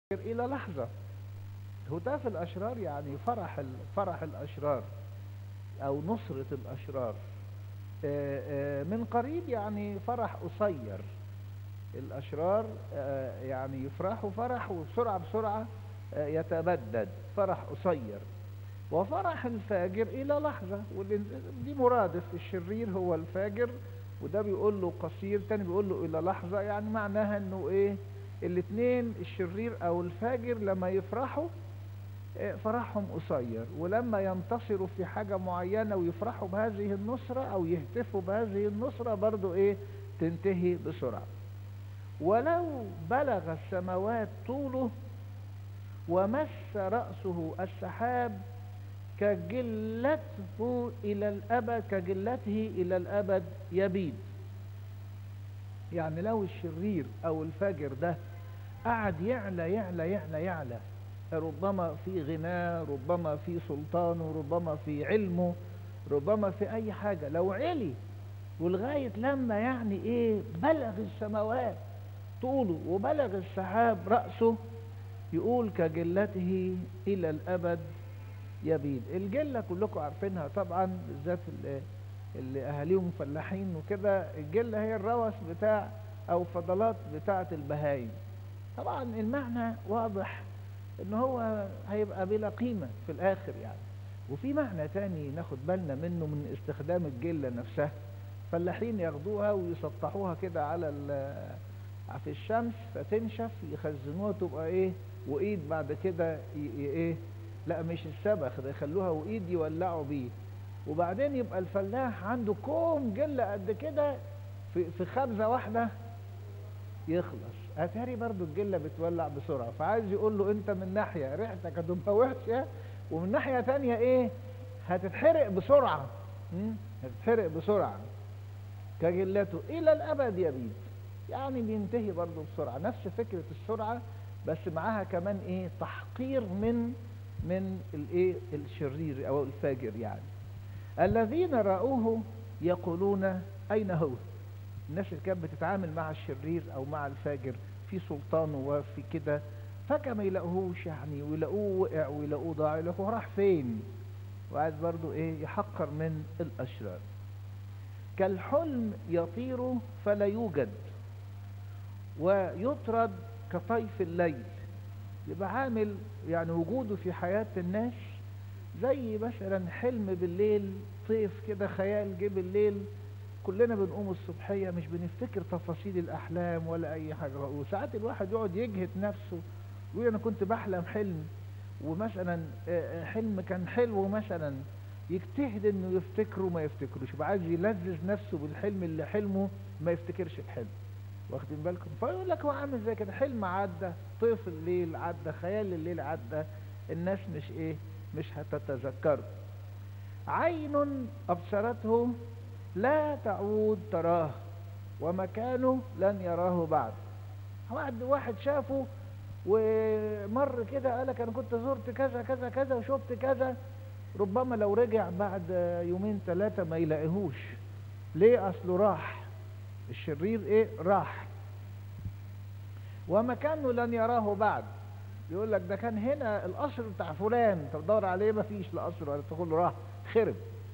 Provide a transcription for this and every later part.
إلى لحظة هتاف الأشرار يعني فرح ال- فرح الأشرار أو نصرة الأشرار آه، آه، من قريب يعني فرح قصير الأشرار آه، يعني يفرحوا فرح وبسرعة بسرعة آه، يتبدد فرح قصير وفرح الفاجر إلى لحظة والإن- دي مرادف الشرير هو الفاجر وده بيقول له قصير تاني بيقول له إلى لحظة يعني معناها إنه إيه الاتنين الشرير أو الفاجر لما يفرحوا آه، فرحهم قصير ولما ينتصروا في حاجة معينة ويفرحوا بهذه النصرة أو يهتفوا بهذه النصرة برضو إيه تنتهي بسرعة ولو بلغ السماوات طوله ومس رأسه السحاب كجلته إلى الأبد كجلته إلى الأبد يبيد يعني لو الشرير أو الفاجر ده قعد يعلى يعلى يعلى يعلى ربما في غناه ربما في سلطانه ربما في علمه ربما في أي حاجة لو علي ولغاية لما يعني إيه بلغ السماوات طوله وبلغ السحاب رأسه يقول كجلته إلى الأبد يبيد الجلة كلكم عارفينها طبعا بالذات اللي, اللي أهاليهم فلاحين وكده الجلة هي الروث بتاع أو فضلات بتاعة البهايم طبعا المعنى واضح ان هو هيبقى بلا قيمة في الاخر يعني وفي معنى تاني ناخد بالنا منه من استخدام الجلة نفسها فلاحين ياخدوها ويسطحوها كده على ال- في الشمس فتنشف يخزنوها تبقى ايه وايد بعد كده ي- ي- ايه لا مش السبخ ده يخلوها وايد يولعوا بيه وبعدين يبقى الفلاح عنده كوم جلة قد كده في في خبزة واحدة يخلص اتاري برضو الجلة بتولع بسرعة فعايز يقول له انت من ناحية ريحتك هتبقى وحشة ومن ناحية تانية ايه هتتحرق بسرعة مم؟ هتتحرق بسرعة كجلته الى الابد يبيد يعني بينتهي برضو بسرعة نفس فكرة السرعة بس معاها كمان ايه تحقير من من الايه الشرير او الفاجر يعني الذين رأوه يقولون اين هو الناس اللي كانت بتتعامل مع الشرير او مع الفاجر في سلطانه وفي كده فجأة ما يلاقوهوش يعني ويلاقوه وقع ويلاقوه ضاع يلاقوه راح فين وقاعد برضو ايه يحقر من الاشرار كالحلم يطير فلا يوجد ويطرد كطيف الليل يبقى عامل يعني وجوده في حياة الناس زي مثلا حلم بالليل طيف كده خيال جه بالليل كلنا بنقوم الصبحية مش بنفتكر تفاصيل الأحلام ولا أي حاجة وساعات الواحد يقعد يجهد نفسه ويقول أنا كنت بحلم حلم ومثلا آه، آه، حلم كان حلو مثلا يجتهد انه يفتكره ما يفتكروش يبقى عايز يلذذ نفسه بالحلم اللي حلمه ما يفتكرش الحلم واخدين بالكم فيقول لك هو عامل زي كده حلم عدى طيف الليل عدى خيال الليل عدى الناس مش ايه مش هتتذكره عين ابصرته لا تعود تراه ومكانه لن يراه بعد واحد واحد شافه ومر كده قال لك انا كنت زرت كذا كذا كذا وشفت كذا ربما لو رجع بعد يومين ثلاثة ما يلاقيهوش ليه اصله راح الشرير ايه راح ومكانه لن يراه بعد يقول لك ده كان هنا القصر بتاع فلان طب دور عليه ما فيش لا قصر ولا تقول راح خرب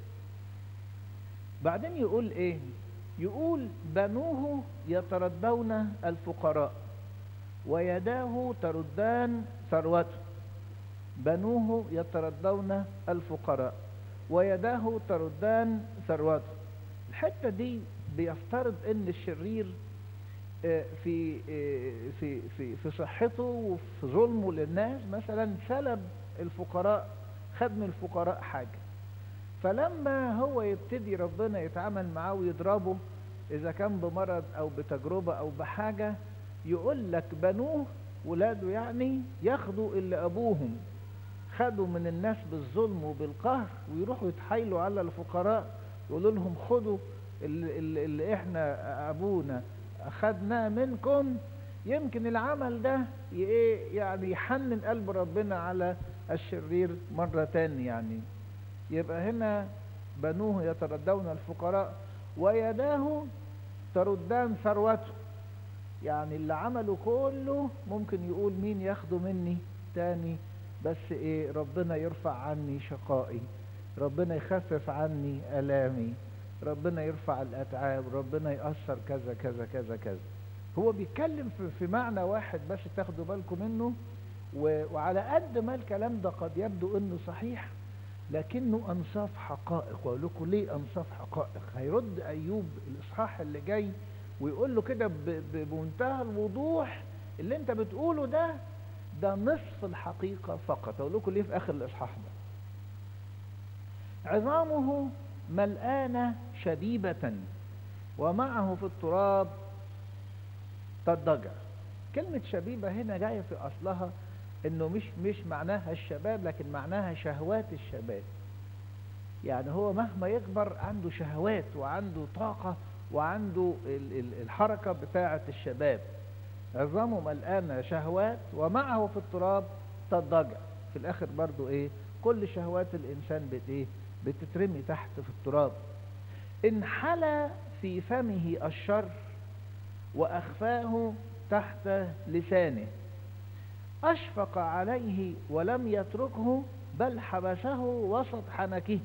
بعدين يقول ايه يقول بنوه يتردون الفقراء ويداه تردان ثروته بنوه يتردون الفقراء ويداه تردان ثروته الحتة دي بيفترض ان الشرير آه، في آه، في في في صحته وفي ظلمه للناس مثلا سلب الفقراء خد من الفقراء حاجة فلما هو يبتدي ربنا يتعامل معاه ويضربه اذا كان بمرض او بتجربة او بحاجة يقول لك بنوه ولاده يعني ياخدوا اللي ابوهم خدوا من الناس بالظلم وبالقهر ويروحوا يتحايلوا على الفقراء يقولوا لهم خدوا اللي, اللي, اللي احنا ابونا اخدناه منكم يمكن العمل ده ي- ايه يعني يحنن قلب ربنا على الشرير مرة تاني يعني يبقى هنا بنوه يتردون الفقراء ويداه تردان ثروته يعني اللي عمله كله ممكن يقول مين ياخده مني تاني بس ايه ربنا يرفع عني شقائي ربنا يخفف عني الامي ربنا يرفع الاتعاب ربنا يأثر كذا كذا كذا كذا هو بيتكلم في, في معنى واحد بس تاخدوا بالكم منه وعلى قد ما الكلام ده قد يبدو انه صحيح لكنه انصاف حقائق واقول لكم ليه انصاف حقائق هيرد ايوب الاصحاح اللي جاي ويقول له كده بمنتهى الوضوح اللي انت بتقوله ده ده نصف الحقيقة فقط اقول لكم ليه في اخر الاصحاح ده عظامه ملآنة شبيبة ومعه في التراب تضجع كلمة شبيبة هنا جاية في أصلها إنه مش مش معناها الشباب لكن معناها شهوات الشباب يعني هو مهما يكبر عنده شهوات وعنده طاقة وعنده الحركة بتاعة الشباب عظامه ملقانة شهوات ومعه في التراب تضجع في الآخر برضو إيه كل شهوات الإنسان بت إيه بتترمي تحت في التراب انحلى في فمه الشر وأخفاه تحت لسانه أشفق عليه ولم يتركه بل حبسه وسط حنكه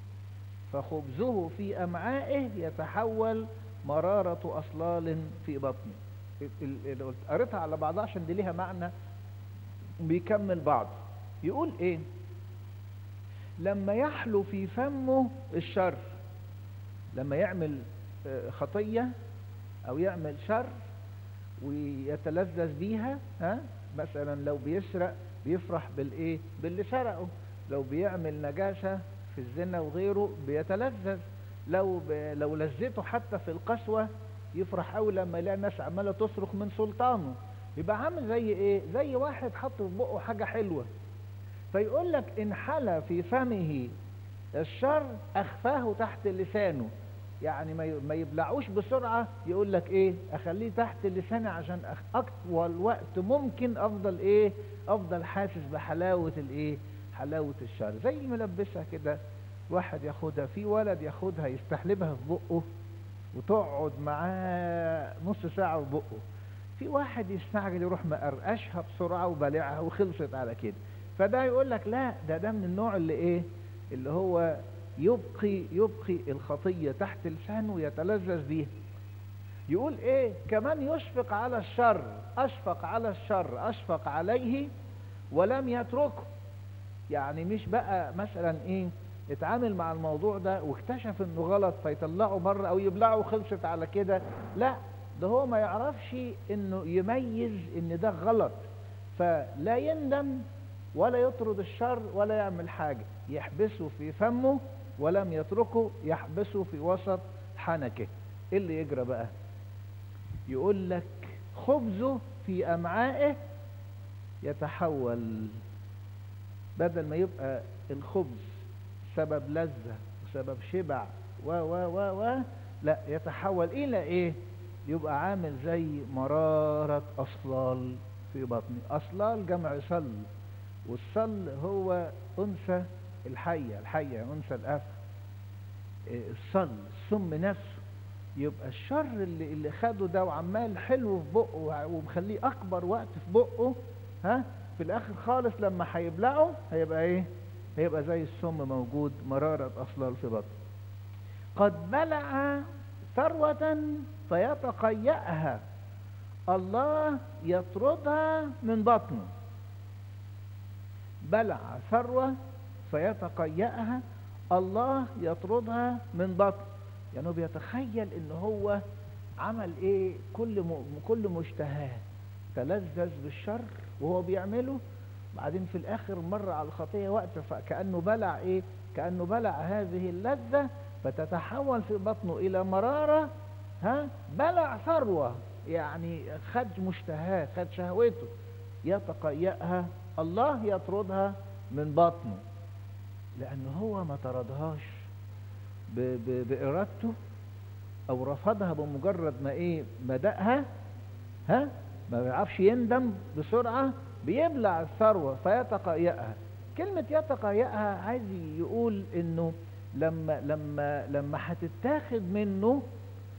فخبزه في أمعائه يتحول مرارة أصلال في بطنه قريتها على بعضها عشان دي ليها معنى بيكمل بعض يقول ايه لما يحلو في فمه الشر لما يعمل خطية او يعمل شر ويتلذذ بيها ها مثلا لو بيسرق بيفرح بالايه باللي سرقه لو بيعمل نجاسة في الزنا وغيره بيتلذذ لو ب... لو لذته حتى في القسوة يفرح قوي لما يلاقي الناس عمالة تصرخ من سلطانه يبقى عامل زي ايه زي واحد حط في بقه حاجة حلوة فيقول لك ان حلى في فمه الشر اخفاه تحت لسانه يعني ما يبلعوش بسرعة يقول لك ايه اخليه تحت لساني عشان اطول وقت ممكن افضل ايه افضل حاسس بحلاوة الايه حلاوة الشر زي الملبسة كده واحد ياخدها في ولد ياخدها يستحلبها في بقه وتقعد معاه نص ساعة في بقه في واحد يستعجل يروح مقرقشها بسرعة وبلعها وخلصت على كده فده يقول لك لا ده ده من النوع اللي ايه اللي هو يبقي يبقي الخطية تحت لسانه ويتلذذ بيها يقول ايه كمان يشفق على الشر اشفق على الشر اشفق عليه ولم يتركه يعني مش بقى مثلا ايه اتعامل مع الموضوع ده واكتشف انه غلط فيطلعه بره او يبلعه وخلصت على كده لا ده هو ما يعرفش انه يميز ان ده غلط فلا يندم ولا يطرد الشر ولا يعمل حاجة يحبسه في فمه ولم يتركه يحبسه في وسط حنكه ايه اللي يجرى بقى يقول لك خبزه في امعائه يتحول بدل ما يبقى الخبز سبب لذة وسبب شبع و و و و لا يتحول الى ايه يبقى عامل زي مرارة اصلال في بطني اصلال جمع صل والصل هو انثى الحية الحية انثى الافعى الصل السم نفسه يبقى الشر اللي اللي خده ده وعمال حلو في بقه ومخليه اكبر وقت في بقه ها في الاخر خالص لما هيبلعه هيبقى ايه هيبقى زي السم موجود مرارة اصلال في بطنه قد بلع ثروة فيتقيأها الله يطردها من بطنه بلع ثروة فيتقيأها الله يطردها من بطن يعني هو بيتخيل ان هو عمل ايه كل م... كل مشتهاه تلذذ بالشر وهو بيعمله بعدين في الاخر مر على الخطيه وقت فكانه بلع ايه كانه بلع هذه اللذه فتتحول في بطنه الى مراره ها بلع ثروه يعني خد مشتهاه خد شهوته يتقيأها الله يطردها من بطنه لأن هو ما طردهاش ب ب بإرادته أو رفضها بمجرد ما إيه بدأها ها ما بيعرفش يندم بسرعة بيبلع الثروة فيتقيأها كلمة يتقيأها عايز يقول إنه لما لما لما هتتاخد منه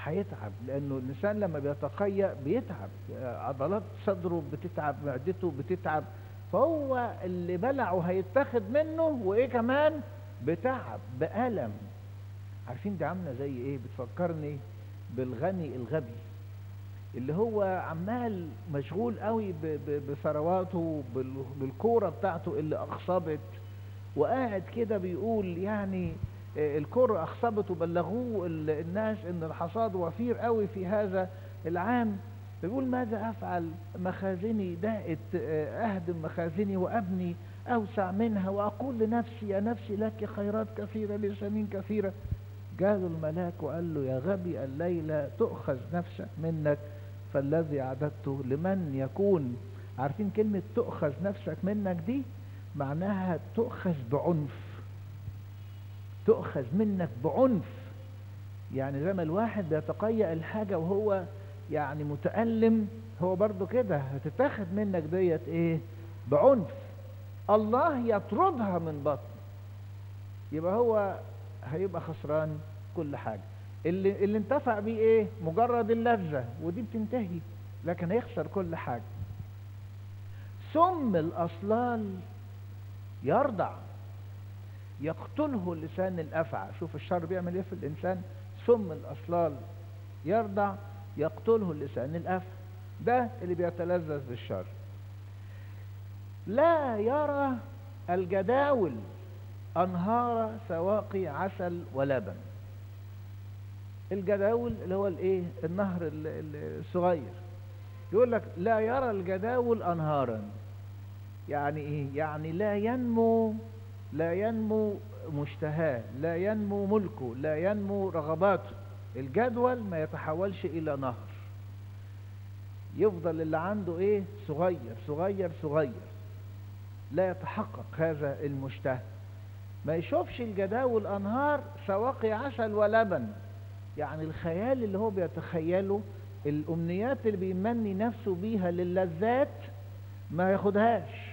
هيتعب لانه الانسان لما بيتقيأ بيتعب عضلات صدره بتتعب معدته بتتعب فهو اللي بلعه هيتاخد منه وايه كمان بتعب بألم عارفين دي عامله زي ايه بتفكرني بالغني الغبي اللي هو عمال مشغول قوي ب- ب- بثرواته بال- بالكوره بتاعته اللي اخصبت وقاعد كده بيقول يعني آه، الكرة أخصبت وبلغوه ال- الناس إن الحصاد وفير قوي في هذا العام بيقول ماذا أفعل مخازني ضاقت آه، أهدم مخازني وأبني أوسع منها وأقول لنفسي يا نفسي لك خيرات كثيرة لسنين كثيرة جاله الملاك وقال له يا غبي الليلة تؤخذ نفسك منك فالذي أعددته لمن يكون عارفين كلمة تؤخذ نفسك منك دي معناها تؤخذ بعنف تؤخذ منك بعنف يعني زي ما الواحد بيتقيأ الحاجة وهو يعني متألم هو برضو كده هتتاخد منك ديت ايه بعنف الله يطردها من بطن يبقى هو هيبقى خسران كل حاجة اللي, اللي انتفع بيه ايه مجرد اللذة ودي بتنتهي لكن هيخسر كل حاجة سم الأصلال يرضع يقتله لسان الأفعى شوف الشر بيعمل ايه في الإنسان سم الأصلال يرضع يقتله لسان الأفعى ده اللي بيتلذذ بالشر لا يرى الجداول أنهار سواقي عسل ولبن الجداول اللي هو الايه النهر ال- ال- الصغير يقول لك لا يرى الجداول أنهارا يعني ايه يعني لا ينمو لا ينمو مشتهاه لا ينمو ملكه لا ينمو رغباته الجدول ما يتحولش الى نهر يفضل اللي عنده ايه صغير صغير صغير لا يتحقق هذا المشتهى ما يشوفش الجداول انهار سواقي عسل ولبن يعني الخيال اللي هو بيتخيله الامنيات اللي بيمني نفسه بيها للذات ما ياخدهاش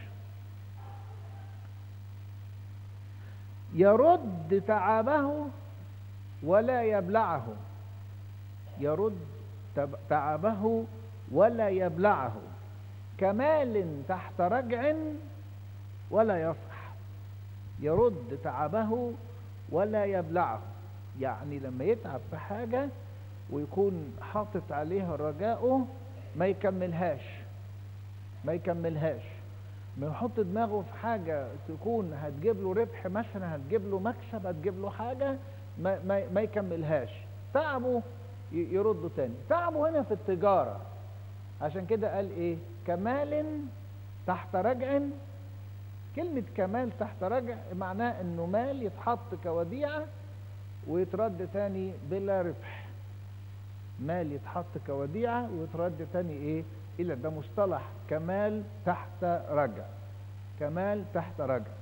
يرد تعبه ولا يبلعه يرد تب- تعبه ولا يبلعه كمال تحت رجع ولا يفرح يرد تعبه ولا يبلعه يعني لما يتعب في حاجة ويكون حاطط عليها رجاؤه ما يكملهاش ما يكملهاش ما يحط دماغه في حاجة تكون هتجيب له ربح مثلا هتجيب له مكسب هتجيب له حاجة ما, ما, ما يكملهاش تعبه ي- يرده تاني تعبه هنا في التجارة عشان كده قال ايه كمال تحت رجع كلمة كمال تحت رجع معناه انه مال يتحط كوديعة ويترد تاني بلا ربح مال يتحط كوديعة ويترد تاني ايه الى ده مصطلح كمال تحت رجع كمال تحت رجع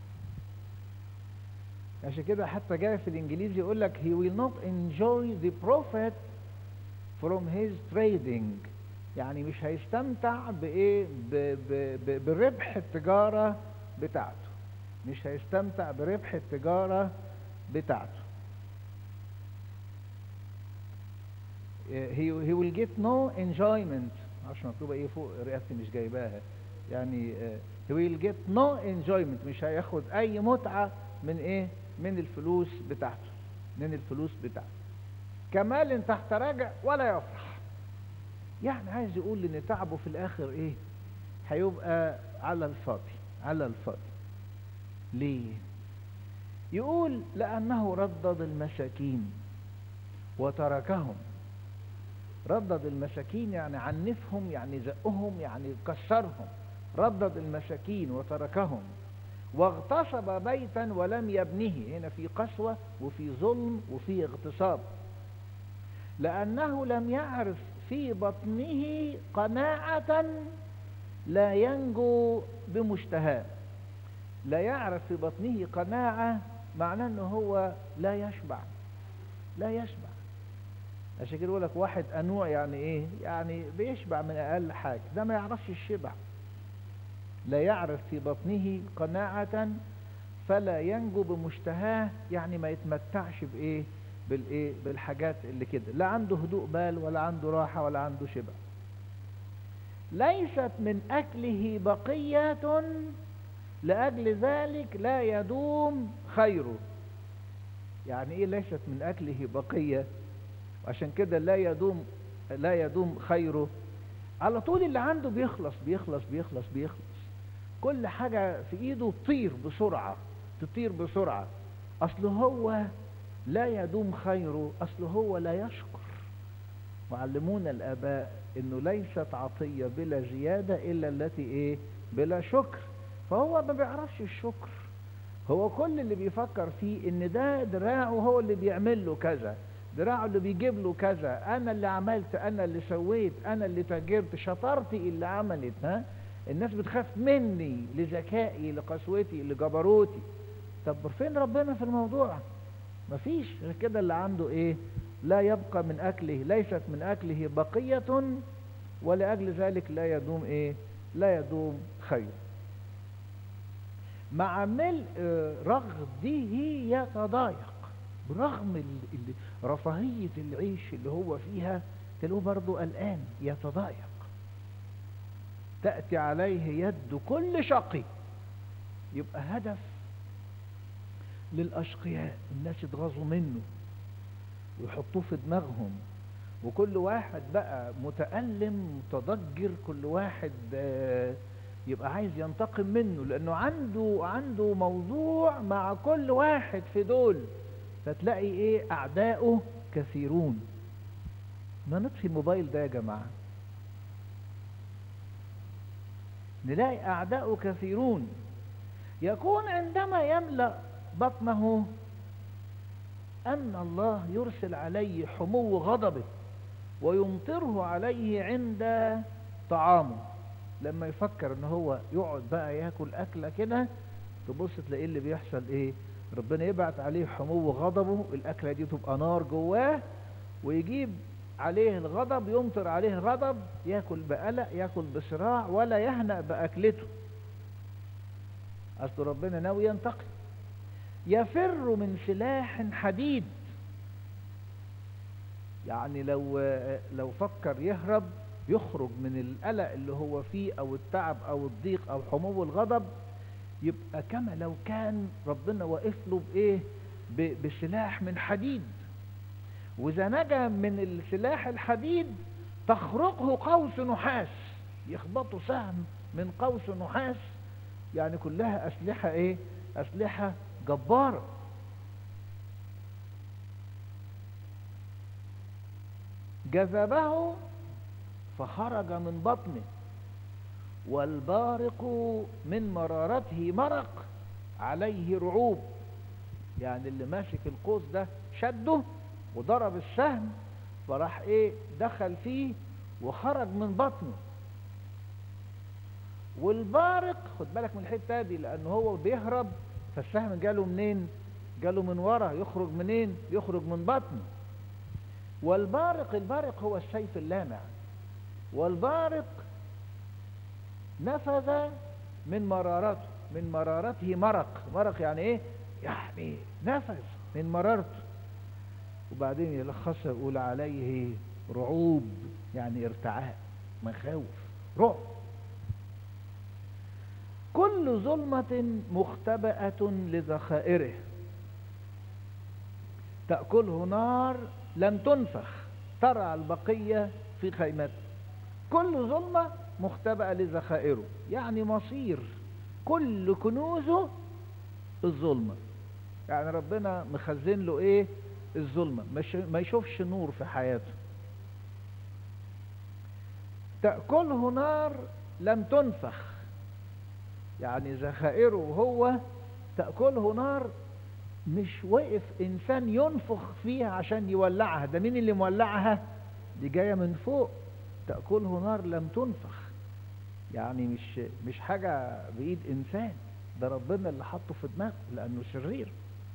عشان كده حتى جاي في الانجليزي يقول لك he will not enjoy the profit from his trading يعني مش هيستمتع بايه ب- ب- ب- بربح التجارة بتاعته مش هيستمتع بربح التجارة بتاعته he, he will get no enjoyment معرفش مكتوبة ايه فوق رئاستي مش جايباها يعني آه، he will get no enjoyment مش هياخد اي متعة من ايه من الفلوس بتاعته من الفلوس بتاعته كمال تحت راجع ولا يفرح يعني عايز يقول ان تعبه في الاخر ايه هيبقى على الفاضي على الفاضي ليه يقول لانه ردد المساكين وتركهم ردد المساكين يعني عنفهم يعني زقهم يعني كسرهم ردد المساكين وتركهم واغتصب بيتا ولم يبنه هنا في قسوة وفي ظلم وفي اغتصاب لأنه لم يعرف في بطنه قناعة لا ينجو بمشتهاه لا يعرف في بطنه قناعة معناه انه هو لا يشبع لا يشبع عشان كده يقول لك واحد انوع يعني ايه يعني بيشبع من اقل حاجه ده ما يعرفش الشبع لا يعرف في بطنه قناعة فلا ينجو بمشتهاه يعني ما يتمتعش بايه بالايه بالحاجات اللي كده لا عنده هدوء بال ولا عنده راحة ولا عنده شبع ليست من أكله بقية لأجل ذلك لا يدوم خيره يعني ايه ليست من أكله بقية عشان كده لا يدوم لا يدوم خيره على طول اللي عنده بيخلص بيخلص بيخلص بيخلص كل حاجة في ايده تطير بسرعة تطير بسرعة اصل هو لا يدوم خيره اصل هو لا يشكر معلمون الاباء انه ليست عطية بلا زيادة الا التي ايه بلا شكر فهو ما بيعرفش الشكر هو كل اللي بيفكر فيه ان ده دراعه هو اللي بيعمل له كذا دراعه اللي بيجيب له كذا انا اللي عملت انا اللي سويت انا اللي تاجرت شطارتي اللي عملت ها الناس بتخاف مني لذكائي لقسوتي لجبروتي طب فين ربنا في الموضوع مفيش غير كده اللي عنده ايه لا يبقى من اكله ليست من اكله بقية ولأجل ذلك لا يدوم ايه لا يدوم خير مع ملء رغده يتضايق برغم ال- ال- رفاهية العيش اللي هو فيها تلاقوه برضه قلقان يتضايق تأتي عليه يد كل شقي يبقى هدف للأشقياء الناس يتغاظوا منه ويحطوه في دماغهم وكل واحد بقى متألم متضجر كل واحد آه، يبقى عايز ينتقم منه لأنه عنده عنده موضوع مع كل واحد في دول فتلاقي ايه أعداؤه كثيرون ما نطفي الموبايل ده يا جماعة نلاقي أعداؤه كثيرون يكون عندما يملأ بطنه أن الله يرسل عليه حمو غضبه ويمطره عليه عند طعامه لما يفكر ان هو يقعد بقى ياكل اكله كده تبص تلاقيه اللي بيحصل ايه ربنا يبعت عليه حمو غضبه الاكله دي تبقى نار جواه ويجيب عليه الغضب يمطر عليه الغضب ياكل بقلق ياكل بصراع ولا يهنأ باكلته اصل ربنا ناوي ينتقم يفر من سلاح حديد يعني لو لو فكر يهرب يخرج من القلق اللي هو فيه او التعب او الضيق او حمو الغضب يبقى كما لو كان ربنا واقف له بايه ب- بسلاح من حديد واذا نجا من السلاح الحديد تخرقه قوس نحاس يخبطه سهم من قوس نحاس يعني كلها اسلحه ايه اسلحه جباره جذبه فخرج من بطنه والبارق من مرارته مرق عليه رعوب يعني اللي ماسك القوس ده شده وضرب السهم فراح ايه دخل فيه وخرج من بطنه والبارق خد بالك من الحته دي لان هو بيهرب فالسهم جاله منين جاله من ورا يخرج منين يخرج من بطنه والبارق البارق هو السيف اللامع والبارق نفذ من مرارته من مرارته مرق مرق يعني ايه يعني نفذ من مرارته وبعدين يلخصها يقول عليه رعوب يعني ارتعاء مخاوف رعب كل ظلمة مختبئة لذخائره تأكله نار لم تنفخ ترى البقية في خيمته كل ظلمة مختبئة لذخائره يعني مصير كل كنوزه الظلمة يعني ربنا مخزن له ايه الظلمة مش ما يشوفش نور في حياته تأكله نار لم تنفخ يعني ذخائره هو تأكله نار مش وقف انسان ينفخ فيها عشان يولعها ده مين اللي مولعها دي جاية من فوق تأكله نار لم تنفخ يعني مش مش حاجة بإيد إنسان ده ربنا اللي حطه في دماغه لأنه شرير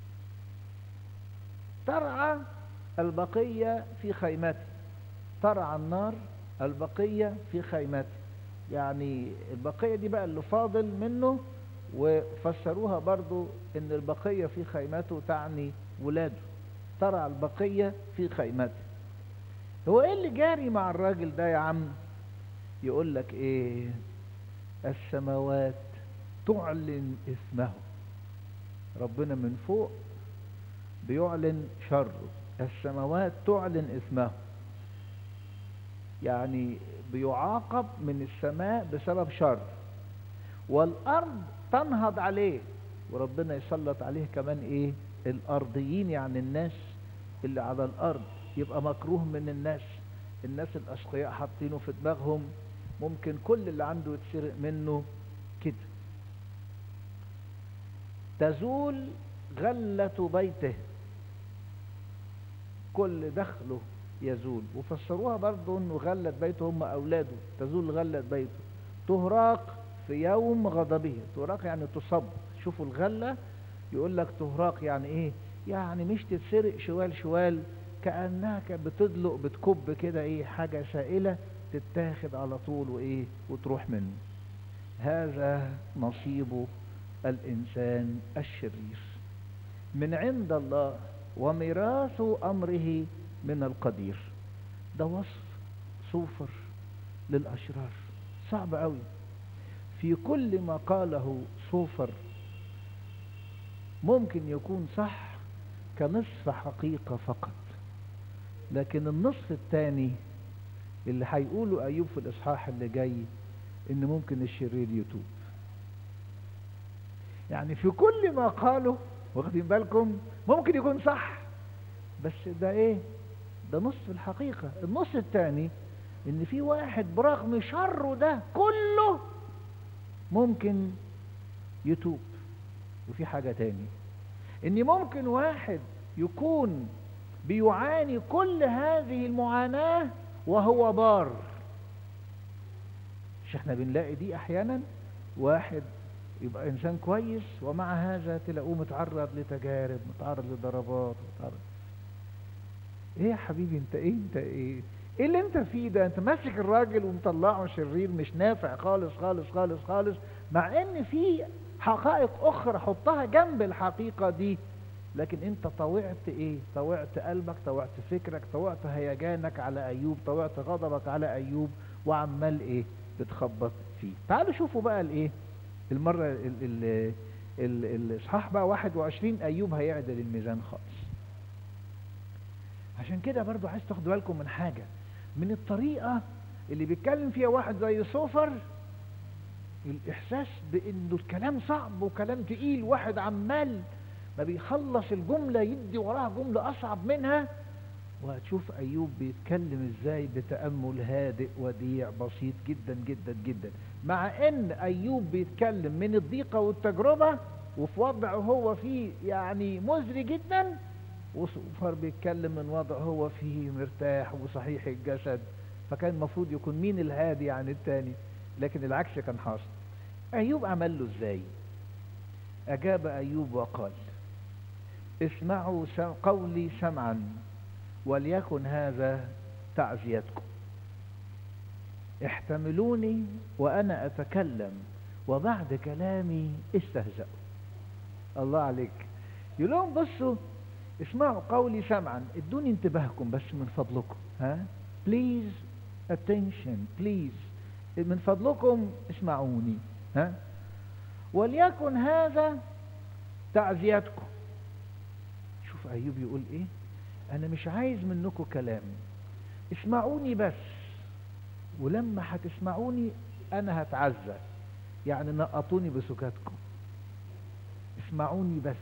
ترعى البقية في خيمته ترعى النار البقية في خيمته يعني البقية دي بقى اللي فاضل منه وفسروها برضو ان البقية في خيمته تعني ولاده ترى البقية في خيمته هو ايه اللي جاري مع الراجل ده يا عم يقول لك ايه السماوات تعلن اسمه ربنا من فوق بيعلن شره السماوات تعلن اسمه يعني بيعاقب من السماء بسبب شر والارض تنهض عليه وربنا يسلط عليه كمان ايه الارضيين يعني الناس اللي على الارض يبقى مكروه من الناس الناس الاشقياء حاطينه في دماغهم ممكن كل اللي عنده يتسرق منه كده تزول غلة بيته كل دخله يزول وفسروها برضه انه غلة بيته هم اولاده تزول غلة بيته تهراق في يوم غضبه تهراق يعني تصب شوفوا الغلة يقول لك تهراق يعني ايه يعني مش تتسرق شوال شوال كأنها كانت بتدلق بتكب كده ايه حاجة سائلة تتاخد على طول وايه وتروح منه هذا نصيب الانسان الشرير من عند الله وميراث امره من القدير ده وصف صوفر للاشرار صعب قوي في كل ما قاله صوفر ممكن يكون صح كنصف حقيقة فقط لكن النصف الثاني اللي هيقوله ايوب في الاصحاح اللي جاي ان ممكن الشرير يتوب يعني في كل ما قاله واخدين بالكم ممكن يكون صح بس ده ايه ده نصف الحقيقة النص الثاني ان في واحد برغم شره ده كله ممكن يتوب وفي حاجة تاني ان ممكن واحد يكون بيعاني كل هذه المعاناة وهو بار مش احنا بنلاقي دي احيانا واحد يبقى انسان كويس ومع هذا تلاقوه متعرض لتجارب متعرض لضربات متعرض ايه يا حبيبي انت ايه انت ايه ايه اللي انت فيه ده انت ماسك الراجل ومطلعه شرير مش نافع خالص خالص خالص خالص مع ان في حقائق اخرى حطها جنب الحقيقة دي لكن انت طوعت ايه طوعت قلبك طوعت فكرك طوعت هيجانك على ايوب طوعت غضبك على ايوب وعمال ايه بتخبط فيه تعالوا شوفوا بقى الايه المرة ال ال ال الاصحاح بقى 21 ايوب هيعدل الميزان خالص عشان كده برضو عايز تاخدوا بالكم من حاجة من الطريقة اللي بيتكلم فيها واحد زي صوفر الاحساس بانه الكلام صعب وكلام تقيل واحد عمال ما بيخلص الجملة يدي وراها جملة اصعب منها وهتشوف ايوب بيتكلم ازاي بتأمل هادئ وديع بسيط جدا جدا جدا مع ان ايوب بيتكلم من الضيقة والتجربة وفي وضع هو فيه يعني مزري جدا وصفر بيتكلم من وضع هو فيه مرتاح وصحيح الجسد فكان المفروض يكون مين الهادي عن التاني لكن العكس كان حاصل ايوب عمل له ازاي اجاب ايوب وقال اسمعوا قولي سمعا وليكن هذا تعزيتكم احتملوني وانا اتكلم وبعد كلامي استهزأوا الله عليك يقول لهم بصوا اسمعوا قولي سمعا ادوني انتباهكم بس من فضلكم ها بليز attention بليز من فضلكم اسمعوني ها وليكن هذا تعزيتكم شوف ايوب يقول ايه انا مش عايز منكم كلام اسمعوني بس ولما هتسمعوني انا هتعزى يعني نقطوني بسكاتكم اسمعوني بس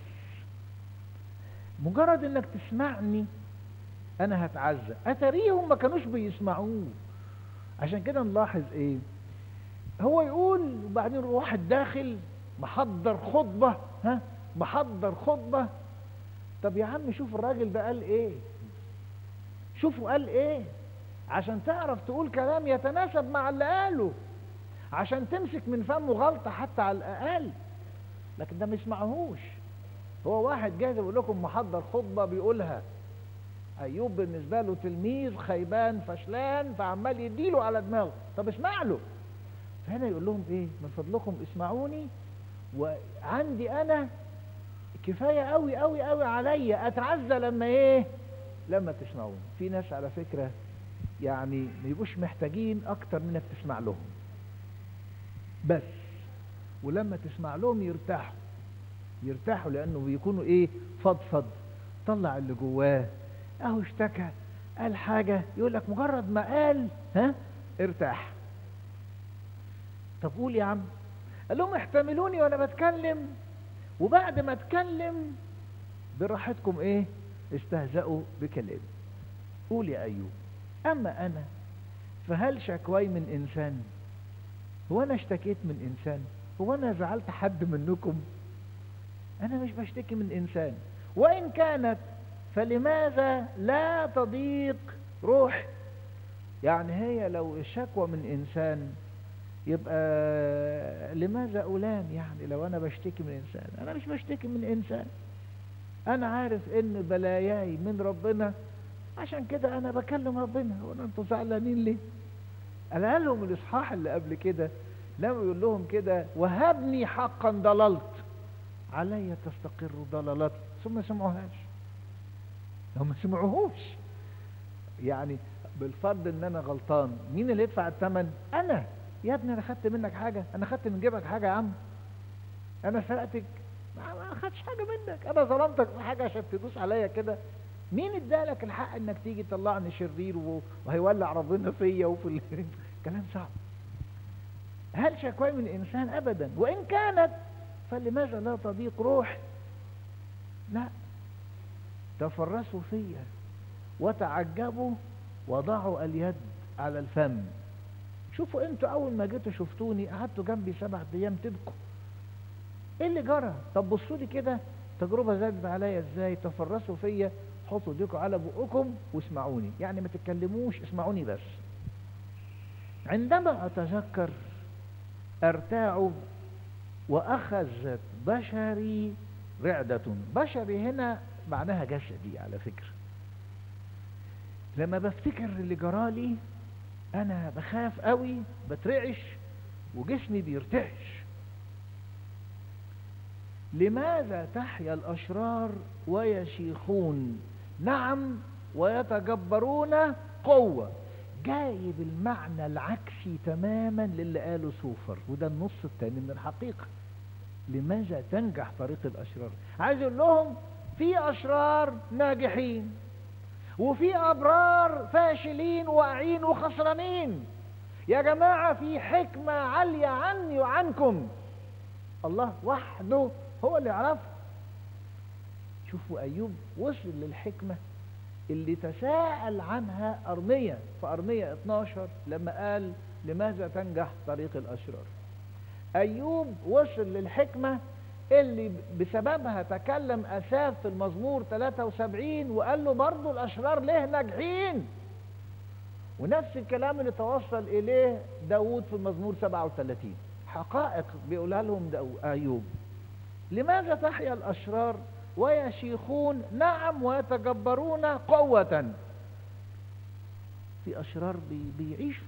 مجرد انك تسمعني انا هتعزى اتاريهم ما كانوش بيسمعوه عشان كده نلاحظ ايه هو يقول وبعدين واحد داخل محضر خطبة ها محضر خطبة طب يا عم شوف الراجل ده قال ايه شوفوا قال ايه عشان تعرف تقول كلام يتناسب مع اللي قاله عشان تمسك من فمه غلطة حتى على الأقل لكن ده ما يسمعهوش هو واحد جاهز يقول لكم محضر خطبة بيقولها أيوب بالنسبة له تلميذ خيبان فشلان فعمال يديله على دماغه طب اسمع له فهنا يقول لهم ايه من فضلكم اسمعوني وعندي انا كفاية قوي قوي قوي عليا اتعزى لما ايه لما تسمعوني في ناس على فكرة يعني ما يبقوش محتاجين اكتر منك تسمع لهم بس ولما تسمع لهم يرتاحوا يرتاحوا لانه بيكونوا ايه فضفض طلع اللي جواه اهو اشتكى قال حاجة يقول لك مجرد ما قال ها ارتاح طب قول يا عم قال لهم احتملوني وانا بتكلم وبعد ما اتكلم براحتكم ايه استهزأوا بكلامي قول يا ايوب اما انا فهل شكواي من انسان هو انا اشتكيت من انسان هو انا زعلت حد منكم انا مش بشتكي من انسان وان كانت فلماذا لا تضيق روح يعني هي لو الشكوى من انسان يبقى لماذا ألام يعني لو أنا بشتكي من إنسان أنا مش بشتكي من إنسان أنا عارف إن بلاياي من ربنا عشان كده أنا بكلم ربنا وأنا أنتوا زعلانين ليه قال لهم الإصحاح اللي قبل كده لما يقول لهم كده وهبني حقا ضللت علي تستقر ضلالتي ثم ما سمعوهاش هم ما سمعوهوش يعني بالفرض ان انا غلطان مين اللي يدفع الثمن انا يا ابني انا خدت منك حاجة انا خدت من جيبك حاجة يا عم انا سرقتك ما خدتش حاجة منك انا ظلمتك في حاجة عشان تدوس عليا كده مين ادالك الحق انك تيجي تطلعني شرير وهيولع ربنا فيا وفي ال... كلام صعب هل شكواي من انسان ابدا وان كانت فلماذا لا تضيق روح لا تفرسوا فيا وتعجبوا وضعوا اليد على الفم شوفوا انتوا اول ما جيتوا شفتوني قعدتوا جنبي سبع ايام تبكوا ايه اللي جرى طب بصوا لي كده تجربة زادت عليا ازاي تفرسوا فيا حطوا ايديكم على بقكم واسمعوني يعني ما تتكلموش اسمعوني بس عندما اتذكر ارتاع واخذت بشري رعدة بشري هنا معناها جسدي على فكرة لما بفتكر اللي جرالي انا بخاف قوي بترعش وجسمي بيرتعش لماذا تحيا الاشرار ويشيخون نعم ويتجبرون قوة جايب المعنى العكسي تماما للي قاله سوفر وده النص الثاني من الحقيقة لماذا تنجح طريق الاشرار عايز يقول لهم في اشرار ناجحين وفي أبرار فاشلين واقعين وخسرانين يا جماعة في حكمة عالية عني وعنكم الله وحده هو اللي يعرفها شوفوا أيوب وصل للحكمة اللي تساءل عنها أرمية في أرمية 12 لما قال لماذا تنجح طريق الأشرار أيوب وصل للحكمة اللي بسببها تكلم أساف في المزمور 73 وقال له برضو الأشرار ليه ناجحين ونفس الكلام اللي توصل إليه داود في المزمور 37 حقائق بيقولها لهم أيوب لماذا تحيا الأشرار ويشيخون نعم ويتجبرون قوة في أشرار بي بيعيشوا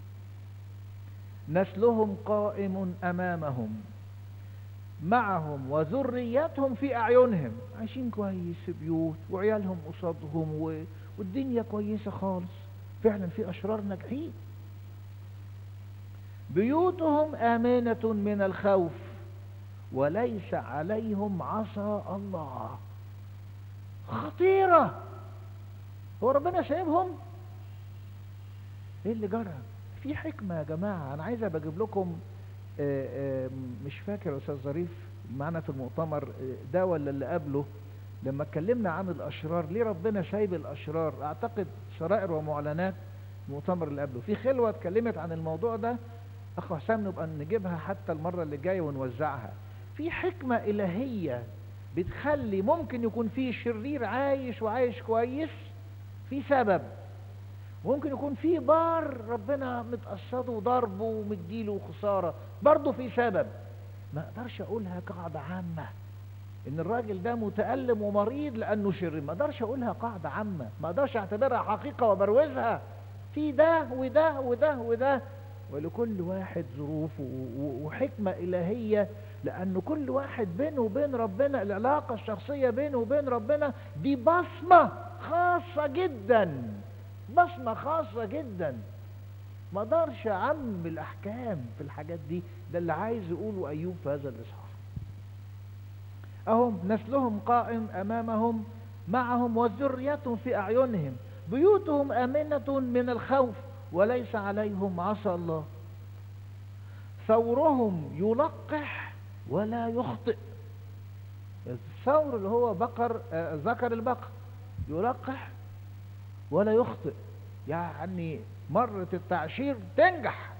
نسلهم قائم أمامهم معهم وذريتهم في أعينهم عايشين كويس في بيوت وعيالهم قصادهم و... والدنيا كويسة خالص فعلا في أشرار ناجحين بيوتهم آمنة من الخوف وليس عليهم عصا الله خطيرة هو ربنا سايبهم ايه اللي جرى في حكمة يا جماعة انا عايز بجيب لكم مش فاكر استاذ ظريف معنا في المؤتمر ده ولا اللي قبله لما اتكلمنا عن الاشرار ليه ربنا سايب الاشرار اعتقد شرائر ومعلنات المؤتمر اللي قبله في خلوه اتكلمت عن الموضوع ده اخو حسام نبقى نجيبها حتى المره اللي جايه ونوزعها في حكمه الهيه بتخلي ممكن يكون في شرير عايش وعايش كويس في سبب ممكن يكون في بار ربنا متقصده وضربه ومديله خسارة برضه في سبب ما اقدرش اقولها قاعدة عامة ان الراجل ده متألم ومريض لانه شرير ما اقدرش اقولها قاعدة عامة ما اقدرش اعتبرها حقيقة وبروزها في ده وده وده وده ولكل واحد ظروفه وحكمة الهية لأن كل واحد بينه وبين ربنا العلاقة الشخصية بينه وبين ربنا دي بصمة خاصة جدا بصمة خاصة جدا ما اقدرش اعمم الاحكام في الحاجات دي ده اللي عايز يقوله ايوب في هذا الاصحاح اهم نسلهم قائم امامهم معهم وذريتهم في اعينهم بيوتهم امنة من الخوف وليس عليهم عصى الله ثورهم يلقح ولا يخطئ الثور اللي هو بقر آه ذكر البقر يلقح ولا يخطئ يعني مرة التعشير تنجح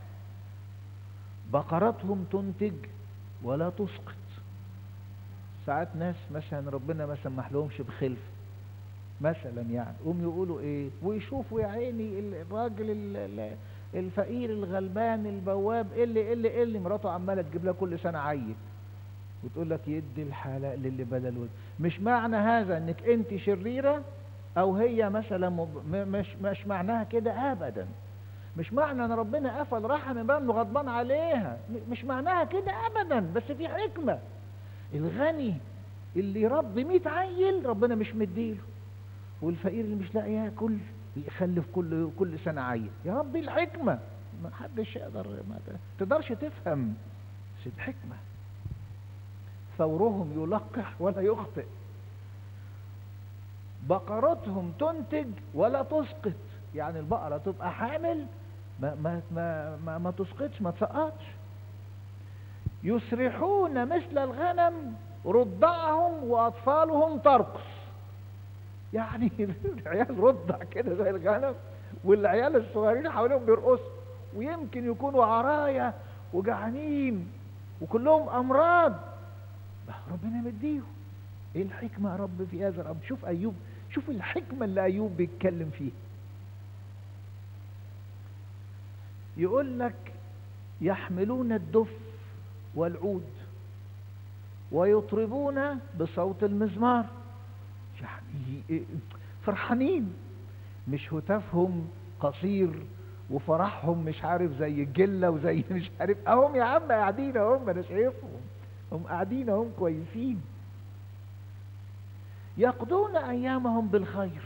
بقرتهم تنتج ولا تسقط ساعات ناس مثلا ربنا ما سمح لهمش بخلف مثلا يعني قوم يقولوا ايه ويشوفوا يا عيني الراجل الفقير الغلبان البواب اللي اللي اللي مراته عماله تجيب لها كل سنه عيل وتقول لك يدي الحلق للي بدل مش معنى هذا انك انت شريره او هي مثلا مش مش معناها كده ابدا مش معنى ان ربنا قفل رحم بقى انه غضبان عليها مش معناها كده ابدا بس في حكمه الغني اللي يربي 100 عيل ربنا مش مديله والفقير اللي مش لاقي ياكل يخلف كل كل سنه عيل يا ربي الحكمه ما حدش يقدر ما تقدرش تفهم بس الحكمه ثورهم يلقح ولا يخطئ بقرتهم تنتج ولا تسقط يعني البقرة تبقى حامل ما, ما, ما, ما, ما تسقطش ما تسقطش يسرحون مثل الغنم رضعهم وأطفالهم ترقص يعني العيال رضع كده زي الغنم والعيال الصغيرين حواليهم بيرقصوا ويمكن يكونوا عرايا وجعانين وكلهم أمراض ربنا مديهم ايه الحكمة يا رب في هذا الامر شوف ايوب شوف الحكمة اللي ايوب بيتكلم فيها يقول لك يحملون الدف والعود ويطربون بصوت المزمار يعني فرحانين مش هتافهم قصير وفرحهم مش عارف زي الجلة وزي مش عارف اهم يا عم قاعدين اهم انا شايفهم هم قاعدين اهم كويسين يقضون ايامهم بالخير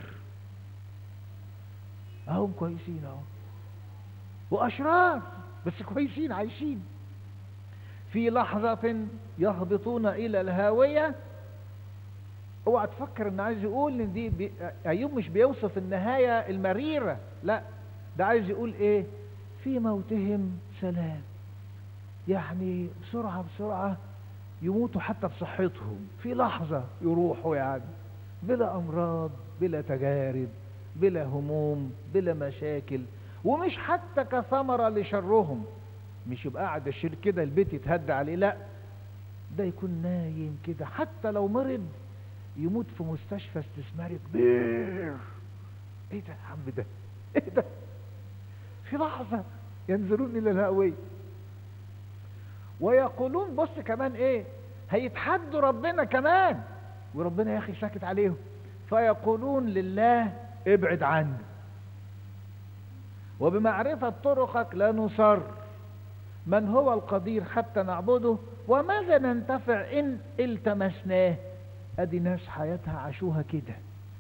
اهم كويسين اهو واشرار بس كويسين عايشين في لحظة يهبطون الى الهاوية اوعى تفكر ان عايز يقول ان دي بي... ايوب مش بيوصف النهاية المريرة لا ده عايز يقول ايه في موتهم سلام يعني بسرعة بسرعة يموتوا حتى بصحتهم في لحظة يروحوا يعني بلا أمراض بلا تجارب بلا هموم بلا مشاكل ومش حتى كثمرة لشرهم مش يبقى قاعد الشير كده البيت يتهد عليه لا ده يكون نايم كده حتى لو مرض يموت في مستشفى استثماري كبير ايه ده يا عم ده ايه ده في لحظة ينزلون الى الهاوية ويقولون بص كمان ايه هيتحدوا ربنا كمان وربنا يا اخي ساكت عليهم فيقولون لله ابعد عني وبمعرفة طرقك لا نصر من هو القدير حتى نعبده وماذا ننتفع ان التمسناه ادي ناس حياتها عاشوها كده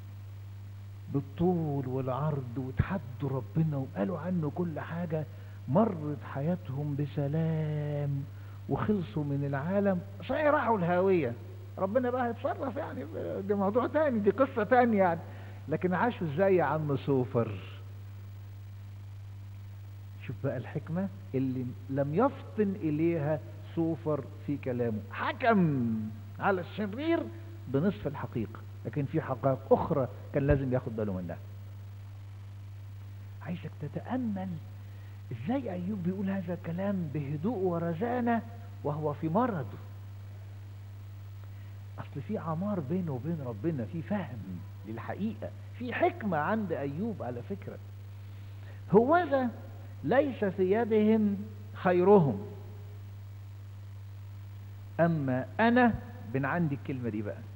بالطول والعرض وتحدوا ربنا وقالوا عنه كل حاجة مرت حياتهم بسلام وخلصوا من العالم صحيح راحوا الهاوية ربنا بقى هيتصرف يعني دي موضوع تاني دي قصة تانية يعني لكن عاشوا ازاي يا عم سوفر شوف بقى الحكمة اللي لم يفطن اليها سوفر في كلامه حكم على الشرير بنصف الحقيقة لكن في حقائق اخرى كان لازم ياخد باله منها عايزك تتأمل ازاي ايوب بيقول هذا الكلام بهدوء ورزانة وهو في مرضه اصل في عمار بينه وبين ربنا في فهم للحقيقة في حكمة عند ايوب على فكرة هوذا ليس في يدهم خيرهم اما انا بن عندي الكلمة دي بقى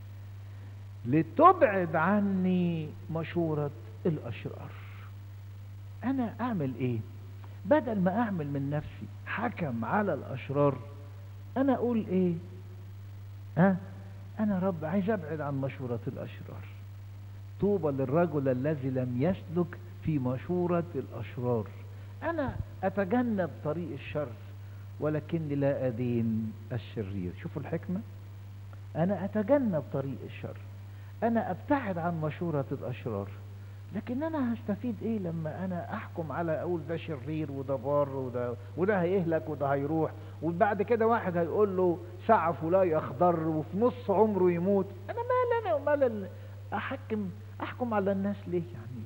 لتبعد عني مشورة الاشرار انا اعمل ايه بدل ما اعمل من نفسي حكم على الاشرار انا اقول ايه ها انا رب عايز ابعد عن مشورة الاشرار طوبى للرجل الذي لم يسلك في مشورة الاشرار انا اتجنب طريق الشر ولكني لا ادين الشرير شوفوا الحكمة انا اتجنب طريق الشر انا ابتعد عن مشورة الاشرار لكن انا هستفيد ايه لما انا احكم على اقول ده شرير وده بار وده وده هيهلك وده هيروح وبعد كده واحد هيقول له سعف ولا يخضر وفي نص عمره يموت انا مال انا ومال ال- احكم احكم على الناس ليه يعني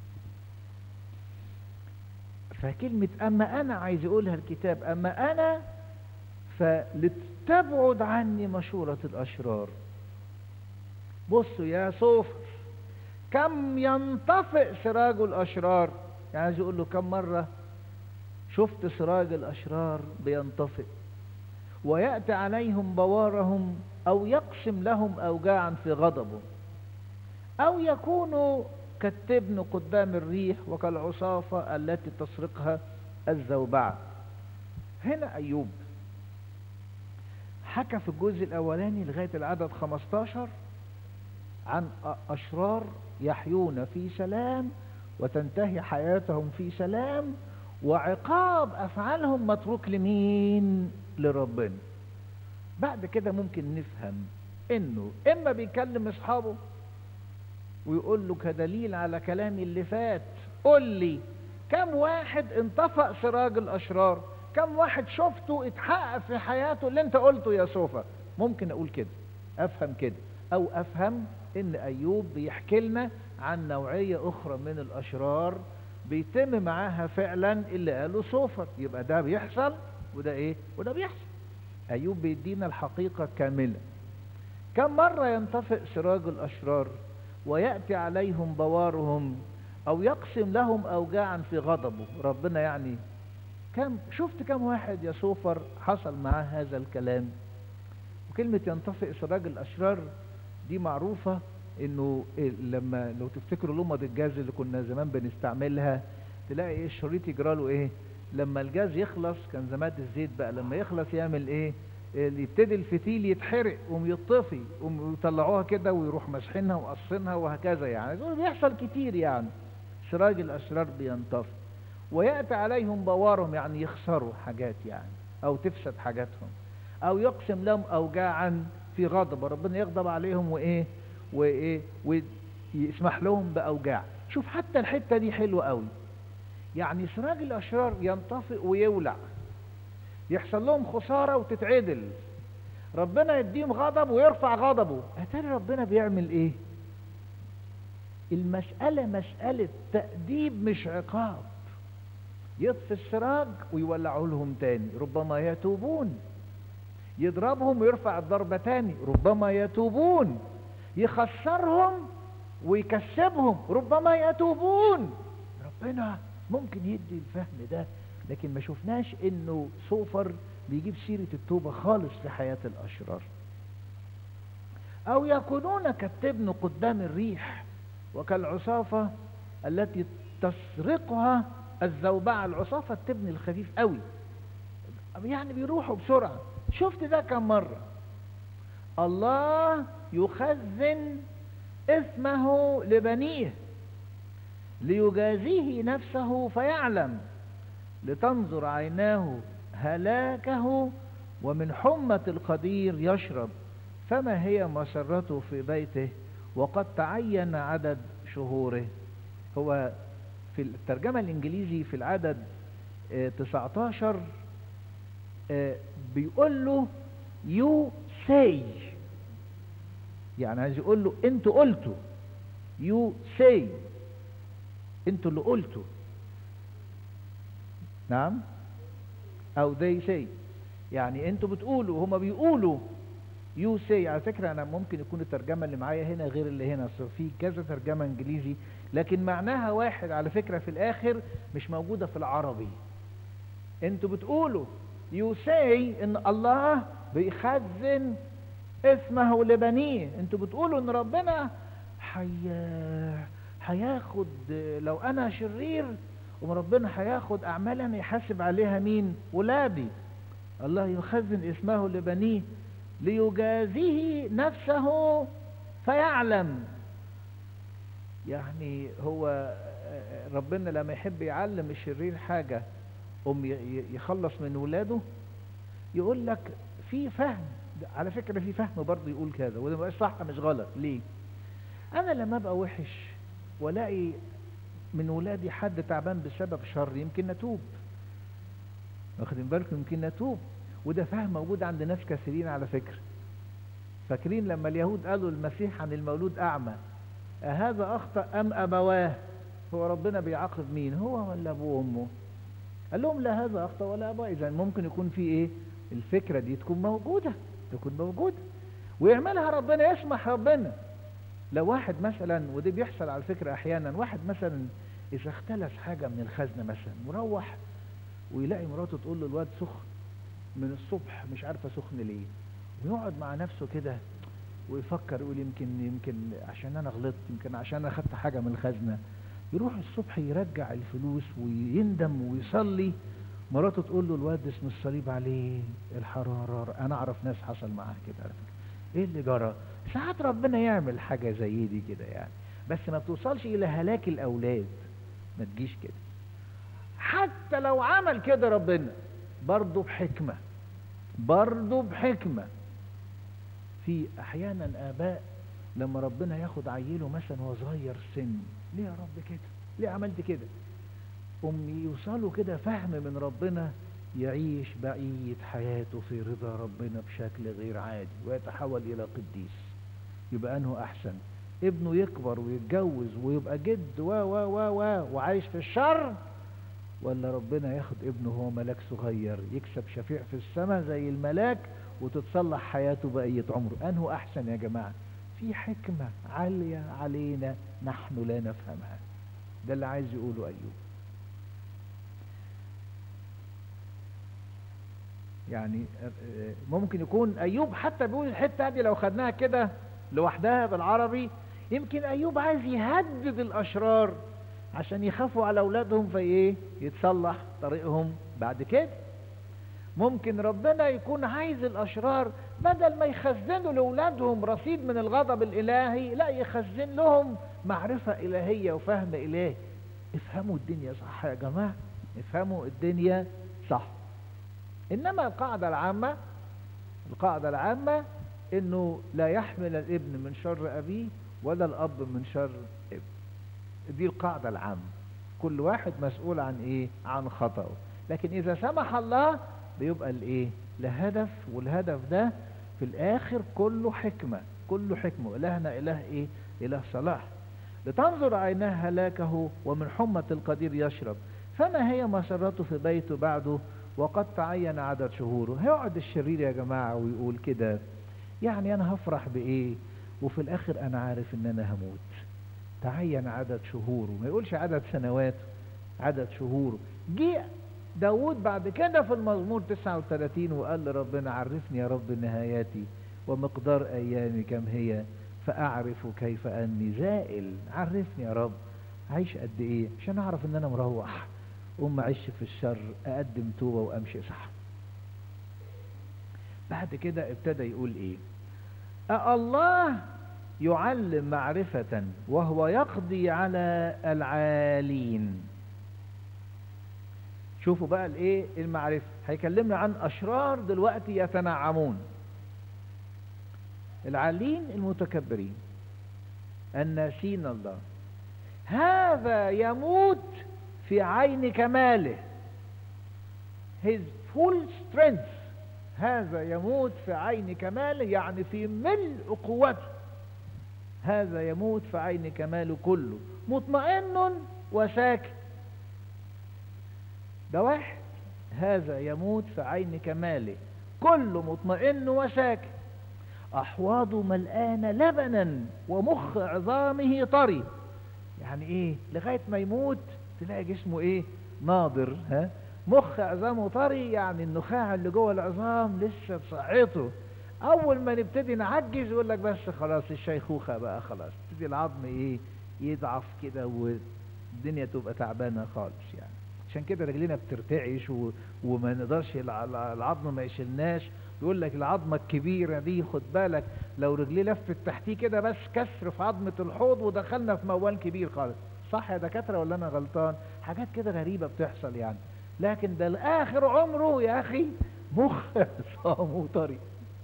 فكلمة اما انا عايز يقولها الكتاب اما انا فلتبعد عني مشورة الاشرار بصوا يا صوفر كم ينطفئ سراج الأشرار يعني عايز يقول له كم مرة شفت سراج الأشرار بينطفئ ويأتي عليهم بوارهم أو يقسم لهم أوجاعا في غضبه أو يكونوا كالتبن قدام الريح وكالعصافة التي تسرقها الزوبعة هنا أيوب حكى في الجزء الأولاني لغاية العدد 15 عن أشرار يحيون في سلام وتنتهي حياتهم في سلام وعقاب أفعالهم متروك لمين لربنا بعد كده ممكن نفهم انه اما بيكلم اصحابه ويقول له كدليل على كلامي اللي فات قل لي كم واحد انطفأ سراج الاشرار كم واحد شفته اتحقق في حياته اللي انت قلته يا صوفا ممكن اقول كده افهم كده او افهم ان ايوب بيحكي لنا عن نوعية اخرى من الاشرار بيتم معاها فعلا اللي قاله صوفر يبقى ده بيحصل وده ايه وده بيحصل ايوب بيدينا الحقيقة كاملة كم مرة ينطفئ سراج الاشرار ويأتي عليهم بوارهم او يقسم لهم اوجاعا في غضبه ربنا يعني كم شفت كم واحد يا صوفر حصل معاه هذا الكلام وكلمة ينطفئ سراج الاشرار دي معروفة انه لما لو تفتكروا لمض الجاز اللي كنا زمان بنستعملها تلاقي ايه الشريط يجراله ايه لما الجاز يخلص كان زمان الزيت بقى لما يخلص يعمل ايه اللي يبتدي الفتيل يتحرق ويطفي ويطلعوها كده ويروح مسحينها وقصينها وهكذا يعني دول بيحصل كتير يعني سراج الاسرار بينطفي وياتي عليهم بوارهم يعني يخسروا حاجات يعني او تفسد حاجاتهم او يقسم لهم اوجاعا في غضب ربنا يغضب عليهم وايه وايه ويسمح لهم باوجاع شوف حتى الحته دي حلوه قوي يعني سراج الاشرار ينطفئ ويولع يحصل لهم خساره وتتعدل ربنا يديهم غضب ويرفع غضبه اتاري ربنا بيعمل ايه المسألة مسألة تأديب مش عقاب يطفي السراج ويولعوا لهم تاني ربما يتوبون يضربهم ويرفع الضربة تاني ربما يتوبون يخسرهم ويكسبهم ربما يتوبون ربنا ممكن يدي الفهم ده لكن ما شفناش انه سوفر بيجيب سيرة التوبة خالص في حياة الاشرار او يكونون كالتبن قدام الريح وكالعصافة التي تسرقها الزوبعة العصافة التبن الخفيف قوي يعني بيروحوا بسرعة شفت ده كم مرة الله يخزن اسمه لبنيه ليجازيه نفسه فيعلم لتنظر عيناه هلاكه ومن حمة القدير يشرب فما هي مسرته في بيته وقد تعين عدد شهوره هو في الترجمة الانجليزي في العدد اه 19 اه بيقول له you say يعني عايز يقول له انتوا قلتوا you say انتوا اللي قلتوا نعم او they say يعني انتوا بتقولوا هما بيقولوا يو سي على فكرة انا ممكن يكون الترجمة اللي معايا هنا غير اللي هنا في كذا ترجمة انجليزي لكن معناها واحد على فكرة في الاخر مش موجودة في العربي انتوا بتقولوا يو سي ان الله بيخزن اسمه لبنيه انتوا بتقولوا ان ربنا حي... هياخد لو انا شرير وربنا هياخد اعمالا يحاسب عليها مين ولادي الله يخزن اسمه لبنيه ليجازيه نفسه فيعلم يعني هو ربنا لما يحب يعلم الشرير حاجة أم يخلص من ولاده يقول لك في فهم على فكرة في فهم برضه يقول كذا وده مبقاش صح مش غلط ليه أنا لما أبقى وحش ولاقي من ولادي حد تعبان بسبب شر يمكن نتوب واخدين بالكم يمكن نتوب وده فهم موجود عند ناس كثيرين على فكرة فاكرين لما اليهود قالوا المسيح عن المولود أعمى أهذا أخطأ أم أبواه هو ربنا بيعاقب مين هو ولا أبوه وأمه قال لهم لا هذا أخطأ ولا أبواه إذا ممكن يكون في إيه الفكرة دي تكون موجودة تكون موجودة ويعملها ربنا يسمح ربنا لو واحد مثلا ودي بيحصل على فكرة أحيانا واحد مثلا إذا اختلس حاجة من الخزنة مثلا مروح ويلاقي مراته تقول له الواد سخن من الصبح مش عارفة سخن ليه ويقعد مع نفسه كده ويفكر يقول يمكن يمكن عشان انا غلطت يمكن عشان انا خدت حاجة من الخزنة يروح الصبح يرجع الفلوس ويندم ويصلي مراته تقول له الواد اسم الصليب عليه الحرارة انا اعرف ناس حصل معاها كده على فكرة ايه اللي جرى ساعات ربنا يعمل حاجة زي دي كده يعني بس ما بتوصلش الى هلاك الاولاد ما تجيش كده حتى لو عمل كده ربنا برضه بحكمة برضه بحكمة في احيانا اباء لما ربنا ياخد عيله مثلا وهو صغير سن ليه يا رب كده ليه عملت كده ام يوصلوا كده فهم من ربنا يعيش بقية حياته في رضا ربنا بشكل غير عادي ويتحول الى قديس يبقى انه احسن ابنه يكبر ويتجوز ويبقى جد و و و و وعايش في الشر ولا ربنا ياخد ابنه هو ملاك صغير يكسب شفيع في السماء زي الملاك وتتصلح حياته بقية عمره أنه أحسن يا جماعة في حكمة عالية علينا نحن لا نفهمها ده اللي عايز يقوله أيوب يعني ممكن يكون أيوب حتى بيقول الحتة دي لو خدناها كده لوحدها بالعربي يمكن أيوب عايز يهدد الأشرار عشان يخافوا على أولادهم في إيه يتصلح طريقهم بعد كده ممكن ربنا يكون عايز الأشرار بدل ما يخزنوا لأولادهم رصيد من الغضب الإلهي لا يخزن لهم معرفة إلهية وفهم إلهي افهموا الدنيا صح يا جماعة افهموا الدنيا صح إنما القاعدة العامة القاعدة العامة إنه لا يحمل الابن من شر أبيه ولا الأب من شر ابن دي القاعدة العامة كل واحد مسؤول عن إيه عن خطأه لكن إذا سمح الله بيبقى الايه لهدف والهدف ده في الاخر كله حكمة كله حكمة الهنا اله ايه اله صلاح لتنظر عيناه هلاكه ومن حمة القدير يشرب فما هي مسرته في بيته بعده وقد تعين عدد شهوره هيقعد الشرير يا جماعة ويقول كده يعني انا هفرح بايه وفي الاخر انا عارف ان انا هموت تعين عدد شهوره ما يقولش عدد سنوات عدد شهوره جه داود بعد كده في المزمور 39 وقال لربنا عرفني يا رب نهاياتي ومقدار أيامي كم هي فأعرف كيف أني زائل عرفني يا رب عايش قد إيه عشان أعرف إن أنا مروح أم أعيش في الشر أقدم توبة وأمشي صح بعد كده ابتدى يقول إيه أه الله يعلم معرفة وهو يقضي على العالين شوفوا بقى الايه المعرفة هيكلمنا عن اشرار دلوقتي يتنعمون العالين المتكبرين الناسين الله هذا يموت في عين كماله his full strength هذا يموت في عين كماله يعني في ملء قوته هذا يموت في عين كماله كله مطمئن وساكت ده واحد هذا يموت في عين كماله كل مطمئن وساكت أحواضه ملآنة لبنا ومخ عظامه طري يعني ايه لغاية ما يموت تلاقي جسمه ايه ناضر ها مخ عظامه طري يعني النخاع اللي جوه العظام لسه بصحته اول ما نبتدي نعجز يقول لك بس خلاص الشيخوخة بقى خلاص تبتدي العظم ايه يضعف كده والدنيا تبقى تعبانة خالص يعني عشان كده رجلينا بترتعش و... وما نقدرش الع- الع- العظم ما يشيلناش يقول لك العظمه الكبيره دي خد بالك لو رجليه لفت تحتيه كده بس كسر في عظمه الحوض ودخلنا في موال كبير خالص صح يا دكاتره ولا انا غلطان حاجات كده غريبه بتحصل يعني لكن ده لاخر عمره يا اخي مخ صام طري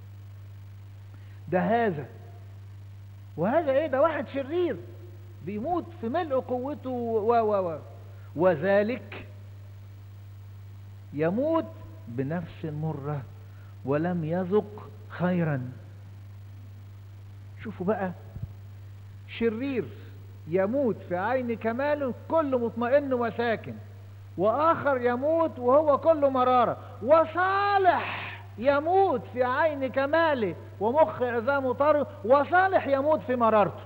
ده هذا وهذا ايه ده واحد شرير بيموت في ملء قوته و و و وذلك يموت بنفس مرة ولم يذق خيرا شوفوا بقى شرير يموت في عين كماله كل مطمئن وساكن وآخر يموت وهو كله مرارة وصالح يموت في عين كماله ومخ عظامه طري وصالح يموت في مرارته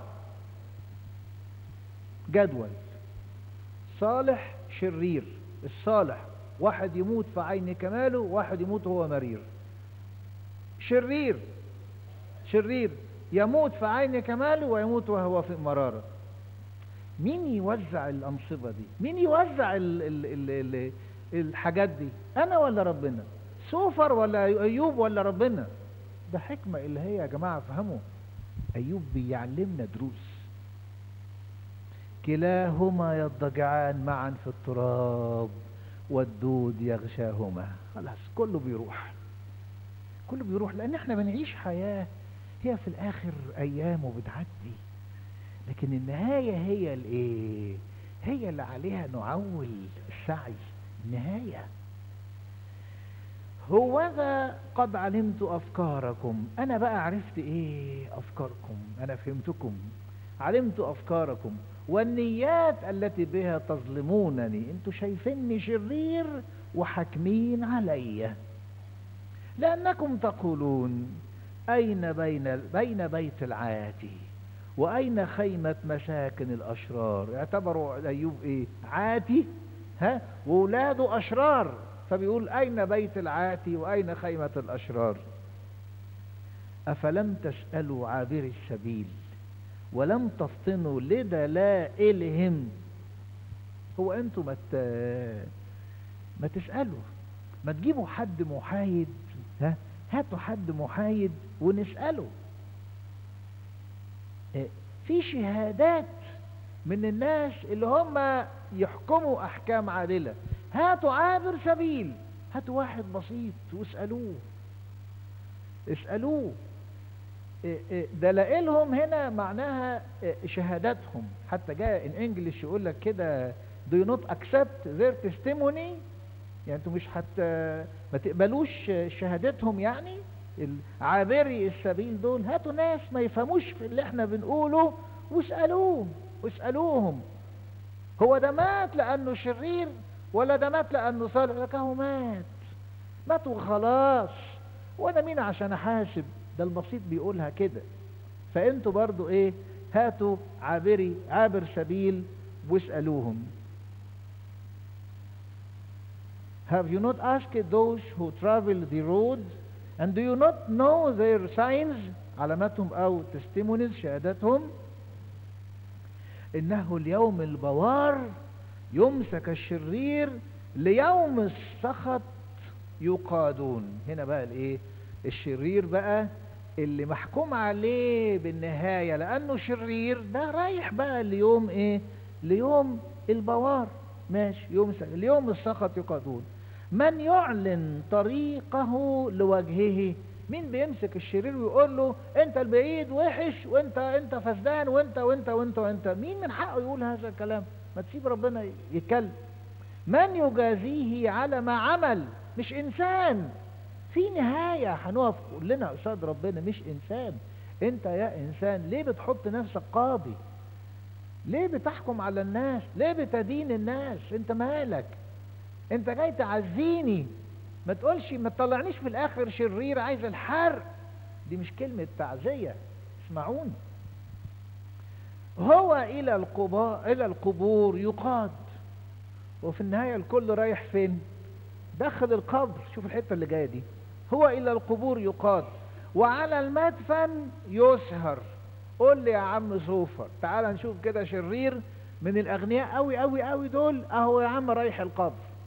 جدول صالح شرير الصالح واحد يموت في عين كماله واحد يموت وهو مرير شرير شرير يموت في عين كماله ويموت وهو في مرارة مين يوزع الأنصبة دي مين يوزع ال ال ال ال الحاجات دي أنا ولا ربنا سوفر ولا أيوب ولا ربنا ده حكمة اللي هي يا جماعة فهموا أيوب بيعلمنا دروس كلاهما يضجعان معا في التراب والدود يغشاهما خلاص كله بيروح كله بيروح لان احنا بنعيش حياة هي في الاخر ايام وبتعدي لكن النهاية هي الايه هي اللي عليها نعول السعي النهاية هوذا قد علمت افكاركم انا بقى عرفت ايه افكاركم انا فهمتكم علمت افكاركم والنيات التي بها تظلمونني انتوا شايفيني شرير وحاكمين علي لانكم تقولون اين بين بين بيت العاتي واين خيمه مساكن الاشرار اعتبروا ايوب ايه عاتي ها واولاده اشرار فبيقول اين بيت العاتي واين خيمه الاشرار افلم تسالوا عابري السبيل ولم تفطنوا لدلائلهم هو انتوا ما ما تسالوا ما تجيبوا حد محايد ها هاتوا حد محايد ونساله في شهادات من الناس اللي هم يحكموا احكام عادله هاتوا عابر سبيل هاتوا واحد بسيط واسالوه اسالوه دلائلهم هنا معناها شهاداتهم حتى جاء ان انجلش يقول لك كده do you not accept their testimony يعني انتوا مش حتى ما تقبلوش شهادتهم يعني عابري السبيل دول هاتوا ناس ما يفهموش في اللي احنا بنقوله واسألوه واسألوهم هو ده مات لأنه شرير ولا ده مات لأنه صالح لك هو مات مات وخلاص وانا مين عشان احاسب ده البسيط بيقولها كده فانتوا برضو ايه هاتوا عابري عابر سبيل واسألوهم Have you not asked those who travel the road and do you not know their signs علاماتهم او testimonies شهاداتهم انه اليوم البوار يمسك الشرير ليوم السخط يقادون هنا بقى الايه الشرير بقى اللي محكوم عليه بالنهاية لأنه شرير ده رايح بقى ليوم إيه ليوم البوار ماشي يوم س... اليوم السخط يقادون من يعلن طريقه لوجهه مين بيمسك الشرير ويقول له انت البعيد وحش وانت انت فسدان وانت وانت وانت وانت مين من حقه يقول هذا الكلام ما تسيب ربنا يتكلم من يجازيه على ما عمل مش انسان في نهاية هنقف كلنا قصاد ربنا مش إنسان أنت يا إنسان ليه بتحط نفسك قاضي ليه بتحكم على الناس ليه بتدين الناس أنت مالك أنت جاي تعزيني ما تقولش ما تطلعنيش في الآخر شرير عايز الحرق دي مش كلمة تعزية اسمعوني هو إلى القبور إلى القبور يقاد وفي النهاية الكل رايح فين داخل القبر شوف الحتة اللي جاية دي هو إلى القبور يقاد وعلى المدفن يسهر قول لي يا عم سوفر تعال نشوف كده شرير من الأغنياء قوي قوي قوي دول أهو يا عم رايح القبر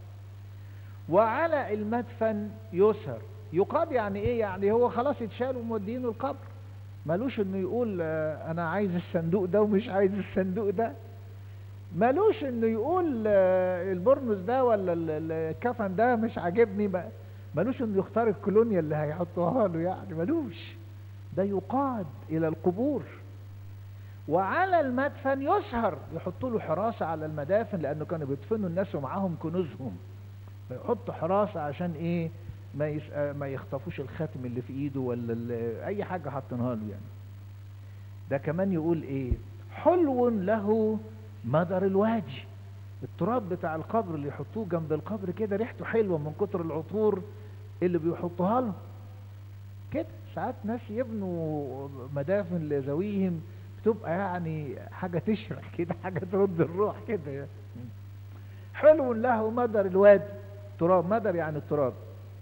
وعلى المدفن يسر يقاد يعني ايه يعني هو خلاص اتشال ومودينه القبر ملوش انه يقول آه، انا عايز الصندوق ده ومش عايز الصندوق ده ملوش انه يقول آه، البرنس ده ولا ال- ال- الكفن ده مش عاجبني بقى ملوش انه يختار الكولونيا اللي هيحطوها له يعني ملوش ده يقاد الى القبور وعلى المدفن يسهر يحطوا له حراسة على المدافن لانه كانوا بيدفنوا الناس ومعاهم كنوزهم فيحطوا حراسة عشان ايه ما يس... آه، ما يخطفوش الخاتم اللي في ايده ولا ال... اي حاجة حاطينها له يعني ده كمان يقول ايه حلو له مدر الوادي التراب بتاع القبر اللي يحطوه جنب القبر كده ريحته حلوة من كتر العطور اللي بيحطوها له كده ساعات ناس يبنوا مدافن لذويهم بتبقى يعني حاجة تشرح كده حاجة ترد الروح كده يعني. حلو له مدر الوادي تراب مدر يعني التراب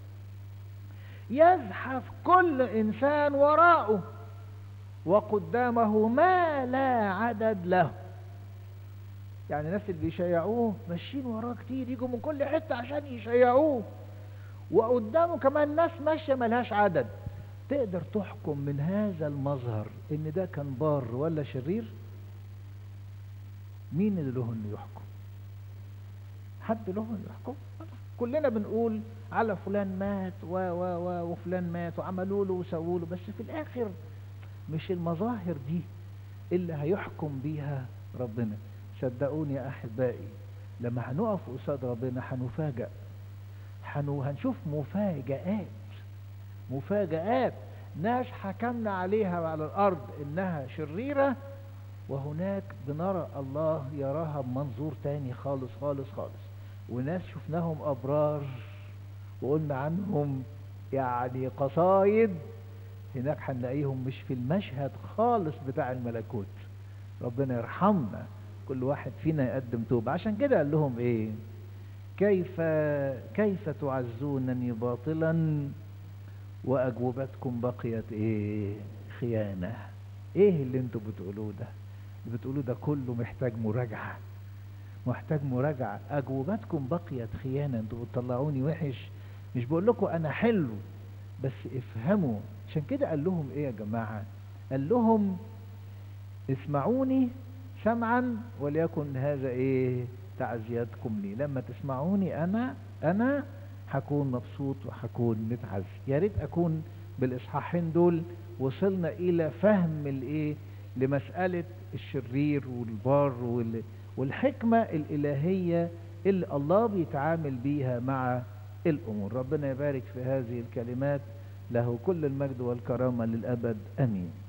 يزحف كل إنسان وراءه وقدامه ما لا عدد له يعني الناس اللي بيشيعوه ماشيين وراه كتير يجوا من كل حتة عشان يشيعوه وقدامه كمان ناس ماشية ملهاش عدد تقدر تحكم من هذا المظهر ان ده كان بار ولا شرير مين اللي له انه يحكم حد له انه يحكم كلنا بنقول على فلان مات و و و وفلان مات وعملوا له وسووا له بس في الاخر مش المظاهر دي اللي هيحكم بيها ربنا صدقوني يا احبائي لما هنقف قصاد ربنا هنفاجأ حنو هنشوف مفاجآت مفاجآت ناس حكمنا عليها على الأرض إنها شريرة وهناك بنرى الله يراها بمنظور تاني خالص خالص خالص وناس شفناهم أبرار وقلنا عنهم يعني قصايد هناك هنلاقيهم مش في المشهد خالص بتاع الملكوت ربنا يرحمنا كل واحد فينا يقدم توبة عشان كده قال لهم ايه كيف كيف تعزونني باطلا واجوبتكم بقيت ايه خيانة ايه اللي انتوا بتقولوه ده اللي بتقولوه ده كله محتاج مراجعة محتاج مراجعة اجوبتكم بقيت خيانة انتوا بتطلعوني وحش مش بقول لكم انا حلو بس افهموا عشان كده قال لهم ايه يا جماعة قال لهم اسمعوني سمعا وليكن هذا ايه تعزيتكم لي لما تسمعوني انا انا هكون مبسوط وهكون متعز يا ريت اكون بالاصحاحين دول وصلنا الى فهم الايه لمسألة الشرير والبار وال... والحكمة الالهية اللي الله بيتعامل بيها مع الامور ربنا يبارك في هذه الكلمات له كل المجد والكرامة للابد امين